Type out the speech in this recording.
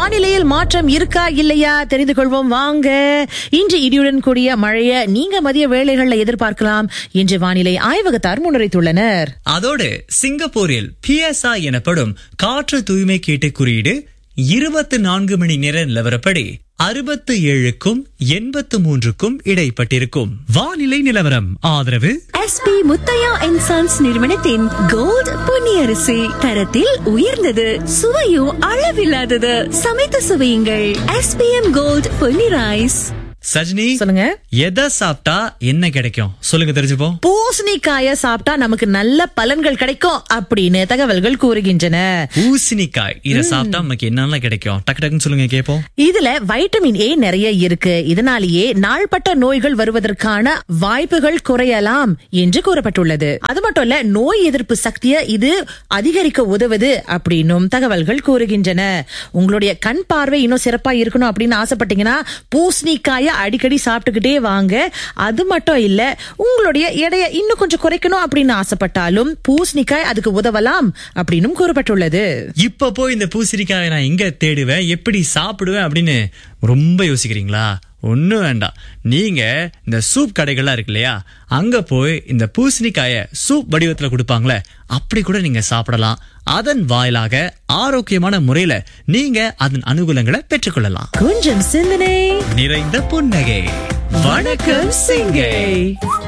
வானிலையில் மாற்றம் இருக்கா இல்லையா தெரிந்து கொள்வோம் வாங்க இன்று இடியுடன் கூடிய மழைய நீங்க மதிய வேளைகள்ல எதிர்பார்க்கலாம் என்று வானிலை ஆய்வகத்தார் முன்னுரைத்துள்ளனர் அதோடு சிங்கப்பூரில் பிஎஸ்ஐ எனப்படும் காற்று தூய்மை கேட்டு குறியீடு இருபத்தி நான்கு மணி நேர நிலவரப்படி அறுபத்து ஏழுக்கும் எண்பத்து மூன்றுக்கும் இடைப்பட்டிருக்கும் வானிலை நிலவரம் ஆதரவு எஸ்பி முத்தையா அண்ட் சன்ஸ் நிறுவனத்தின் கோல்ட் பொன்னியரிசி தரத்தில் உயர்ந்தது சுவையும் அளவில்லாதது சமைத்து சுவையுங்கள் SPM gold Ponni rice Sajini சொல்லுங்க எதை சாப்பிட்டா என்ன கிடைக்கும் சொல்லுங்க தெரிஞ்சுப்போம் பூசணிக்காய சாப்பிட்டா நமக்கு நல்ல பலன்கள் கிடைக்கும் அப்படின்னு தகவல்கள் கூறுகின்றன பூசணிக்காய் இத சாப்பிட்டா நமக்கு என்னெல்லாம் கிடைக்கும் டக்கு டக்குன்னு சொல்லுங்க கேப்போம் இதுல வைட்டமின் ஏ நிறைய இருக்கு இதனாலேயே நாள்பட்ட நோய்கள் வருவதற்கான வாய்ப்புகள் குறையலாம் என்று கூறப்பட்டுள்ளது அது மட்டும் இல்ல நோய் எதிர்ப்பு சக்தியை இது அதிகரிக்க உதவுது அப்படின்னும் தகவல்கள் கூறுகின்றன உங்களுடைய கண் பார்வை இன்னும் சிறப்பா இருக்கணும் அப்படின்னு ஆசைப்பட்டீங்கன்னா பூசணிக்காய அடிக்கடி சாப்பிட்டுக்கிட்டே வாங்க அது மட்டும் இல்ல உங்களுடைய எடைய இன்னும் கொஞ்சம் குறைக்கணும் அப்படின்னு ஆசைப்பட்டாலும் பூசணிக்காய் அதுக்கு உதவலாம் அப்படின்னும் கூறப்பட்டுள்ளது இப்ப போய் இந்த பூசணிக்காயை நான் எங்க தேடுவேன் எப்படி சாப்பிடுவேன் அப்படின்னு ரொம்ப யோசிக்கிறீங்களா ஒண்ணும் வேண்டாம் நீங்க இந்த சூப் கடைகள்லாம் இருக்கு இல்லையா அங்க போய் இந்த பூசணிக்காய சூப் வடிவத்துல கொடுப்பாங்களே அப்படி கூட நீங்க சாப்பிடலாம் அதன் வாயிலாக ஆரோக்கியமான முறையில நீங்க அதன் அனுகூலங்களை பெற்றுக்கொள்ளலாம் கொஞ்சம் சிந்தனை நிறைந்த புன்னகை வணக்கம் சிங்கை